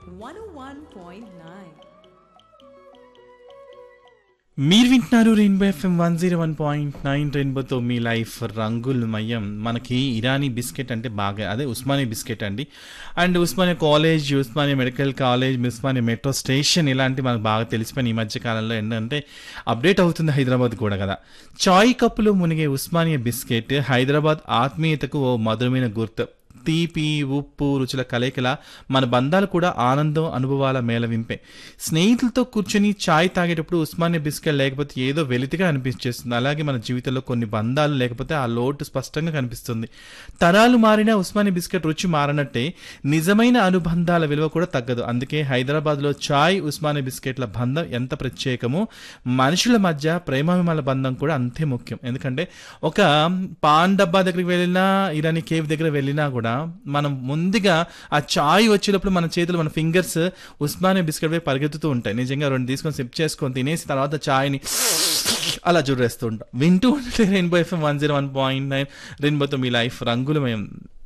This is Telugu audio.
101.9. మీరు వింటున్నారు rainbow FM one zero one point nine రెయిన్బోతో మీ లైఫ్ రంగులమయం మనకి ఇరానీ బిస్కెట్ అంటే బాగా అదే ఉస్మానియా బిస్కెట్ అండి and Osmania college Osmania medical college Osmania metro station ఇలాంటి మనకు బాగా తెలిసిపోయిన ఈ మధ్య కాలంలో ఏంటంటే అప్డేట్ అవుతుంది హైదరాబాద్ కూడా కదా చాయ్ కప్పులో మునిగే ఉస్మానియా బిస్కెట్ హైదరాబాద్ ఆత్మీయతకు ఓ మధురమైన గుర్తు తీపి ఉప్పు రుచుల కలయికల మన బంధాలు కూడా ఆనందం అనుభవాల మేళవింపే స్నేహితులతో కూర్చొని చాయ్ తాగేటప్పుడు ఉస్మానియా బిస్కెట్ లేకపోతే ఏదో వెలితిగా అనిపించేస్తుంది అలాగే మన జీవితంలో కొన్ని బంధాలు లేకపోతే ఆ లోటు స్పష్టంగా కనిపిస్తుంది తరాలు మారిన ఉస్మానియా బిస్కెట్ రుచి మారనట్టే నిజమైన అనుబంధాల విలువ కూడా తగ్గదు అందుకే హైదరాబాద్లో చాయ్ ఉస్మానియా బిస్కెట్ల బంధం ఎంత ప్రత్యేకమో మనుషుల మధ్య ప్రేమాభిమాన బంధం కూడా అంతే ముఖ్యం ఎందుకంటే ఒక పాన్ డబ్బా దగ్గరికి వెళ్ళినా ఇరానీ కేవ్ దగ్గర వెళ్ళినా కూడా మనం ముందుగా ఆ చాయ్ వచ్చేటప్పుడు మన చేతులు మన ఫింగర్స్ ఉస్మానియా బిస్కెట్ వైపు పరిగెత్తుతూ ఉంటాయి నిజంగా రెండు తీసుకొని సిప్ చేసుకొని తినేసి తర్వాత చాయ్ని అలా చూడేస్తూ ఉంటాం వింటూ ఉంటే rainbow FM one zero one point nine రెయిన్బోతో మీ లైఫ్ రంగులమయం